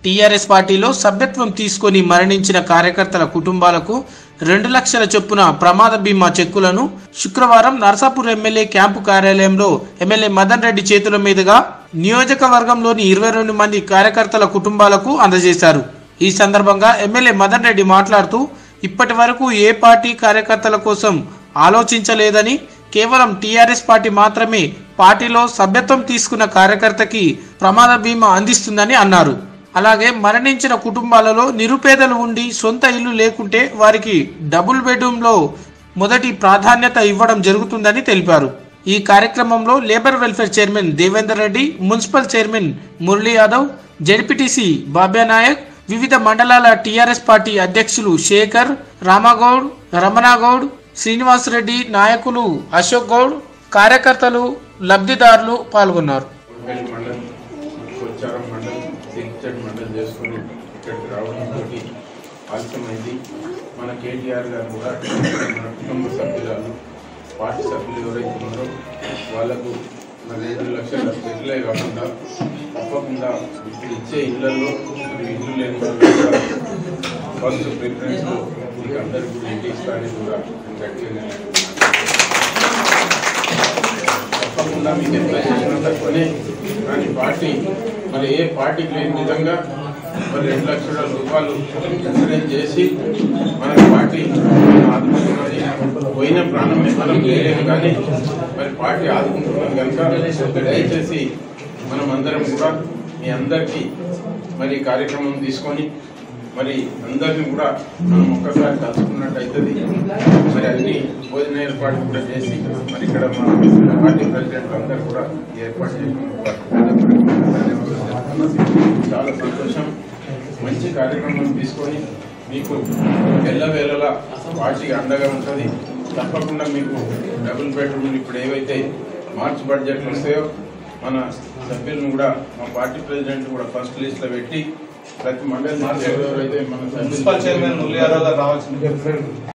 TRS పార్టీలో సభ్యత్వం తీసుకొని మరణించిన కార్యకర్తల కుటుంబాలకు రెండు లక్షల చొప్పున ప్రమాద బీమా చెక్కులను శుక్రవారం నర్సాపూర్ ఎమ్మెల్యే క్యాంపు కార్యాలయంలో ఎమ్మెల్యే మదన్ రెడ్డి చేతుల మీదుగా నియోజకవర్గంలోని ఇరవై రెండు మంది కార్యకర్తల కుటుంబాలకు అందజేశారు ఈ సందర్భంగా ఎమ్మెల్యే మదన్ రెడ్డి మాట్లాడుతూ ఇప్పటి వరకు ఏ పార్టీ కార్యకర్తల కోసం ఆలోచించలేదని కేవలం టీఆర్ఎస్ పార్టీ మాత్రమే పార్టీలో సభ్యత్వం తీసుకున్న కార్యకర్తకి ప్రమాద బీమా అందిస్తుందని అన్నారు అలాగే మరణించిన కుటుంబాలలో నిరుపేదలు ఉండి సొంత ఇల్లు లేకుంటే వారికి డబుల్ బెడ్రూమ్లో మొదటి ప్రాధాన్యత ఇవ్వడం జరుగుతుందని తెలిపారు ఈ కార్యక్రమంలో labour welfare chairman Devender Reddy municipal chairman Murali Yadav ZPTC Babya Naik వివిధ మండలాల టీఆర్ఎస్ పార్టీ అధ్యక్షులు శేఖర్ రామగౌడ్ రమణగౌడ్ శ్రీనివాస్ రెడ్డి నాయకులు అశోక్ గౌడ్ కార్యకర్తలు లబ్ధిదారులు పాల్గొన్నారు ఉల్పల్లి మండలం కొచ్చారం మండలం సిగ్చడ్ మండలం చేసుకుని ఇక్కడికి రావడంతో ఆలస్యమైంది మన కేటీఆర్ గారు కూడా మన కుటుంబ సభ్యురాలు పార్టీ సభ్యులు ఎవరైతే ఉన్నారో వాళ్ళకు మరి రెండు లక్షల సెటిలే కాకుండా తప్పకుండా ఇప్పుడు ఇచ్చే ఇళ్లలో మరి ఇల్లు లేని వాళ్ళు కూడా ఫస్ట్ ప్రిఫరెన్స్లో మీకు అందరికీ కూడా ఇంటి ఇస్తారని కూడా నేను గట్టిగా నిర్ణయించుకున్నాను. తప్పకుండా మీకు ఎంత చేసినా తక్కువనే కానీ పార్టీ మరి ఏ పార్టీకి లేని విధంగా మరి రెండు లక్షల రూపాయలు ఇన్సూరెన్స్ చేసి మన పార్టీ ఆదుకుంటున్నది పోయిన ప్రాణం మనం లేలేదు కానీ మరి పార్టీ ఆదుకుంటున్నది కనుక దయచేసి మనం అందరం కూడా మీ అందరికీ మరి ఈ కార్యక్రమం తీసుకొని మరి అందరిని కూడా మనం ఒక్కసారి కలుసుకున్నట్టు అవుతుంది మరి అన్ని భోజన ఏర్పాటు కూడా చేసి మరి ఇక్కడ మా పార్టీ ప్రెసిడెంట్ అందరూ కూడా ఈ ఏర్పాటు చేసిన చాలా సంతోషం మంచి కార్యక్రమం తీసుకొని మీకు ఎల్లవేళలా పార్టీ అండగా ఉంటుంది తప్పకుండా మీకు డబుల్ బెడ్రూమ్ ఇప్పుడు ఏవైతే మార్చ్ బడ్జెట్లు వస్తాయో మన సభ్యులను కూడా మా పార్టీ ప్రెసిడెంట్ కూడా ఫస్ట్ లిస్ట్ లో పెట్టి ప్రతి మండలి ఎవరెవరైతే మన మున్సిపల్ చైర్మన్ మురళీ యాదవ్ గారు రావాల్సింది సభ్యులు